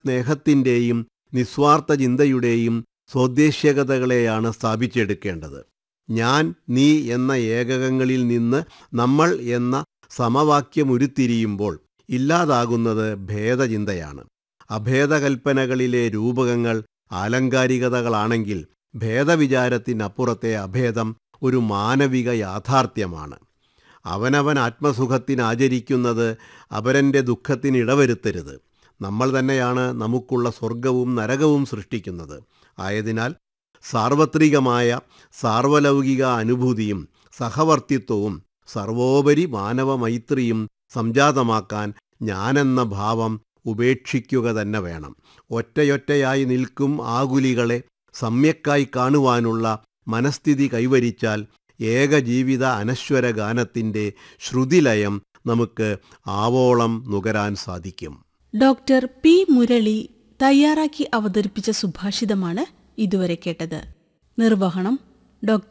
സ്നേഹത്തിൻ്റെയും നിസ്വാർത്ഥ ചിന്തയുടെയും സ്വദ്ദേശ്യകതകളെയാണ് സ്ഥാപിച്ചെടുക്കേണ്ടത് ഞാൻ നീ എന്ന ഏകകങ്ങളിൽ നിന്ന് നമ്മൾ എന്ന സമവാക്യമുരുത്തിരിയുമ്പോൾ ഇല്ലാതാകുന്നത് ഭേദചിന്തയാണ് അഭേദകൽപ്പനകളിലെ രൂപകങ്ങൾ ആലങ്കാരികതകളാണെങ്കിൽ ഭേദവിചാരത്തിനപ്പുറത്തെ അഭേദം ഒരു മാനവിക യാഥാർത്ഥ്യമാണ് അവനവൻ ആത്മസുഖത്തിന് ആചരിക്കുന്നത് അപരൻ്റെ ദുഃഖത്തിന് ഇടവരുത്തരുത് നമ്മൾ തന്നെയാണ് നമുക്കുള്ള സ്വർഗവും നരകവും സൃഷ്ടിക്കുന്നത് ആയതിനാൽ സാർവത്രികമായ സാർവലൗകിക അനുഭൂതിയും സഹവർത്തിത്വവും സർവോപരി മാനവമൈത്രിയും സംജാതമാക്കാൻ ഞാനെന്ന ഭാവം ഉപേക്ഷിക്കുക തന്നെ വേണം ഒറ്റയൊറ്റയായി നിൽക്കും ആകുലികളെ സമ്യക്കായി കാണുവാനുള്ള മനസ്ഥിതി കൈവരിച്ചാൽ ഏകജീവിത അനശ്വര ഗാനത്തിൻ്റെ ശ്രുതിലയം നമുക്ക് ആവോളം നുകരാൻ സാധിക്കും ഡോക്ടർ പി മുരളി തയ്യാറാക്കി അവതരിപ്പിച്ച സുഭാഷിതമാണ് ഇതുവരെ കേട്ടത് നിർവഹണം ഡോക്ടർ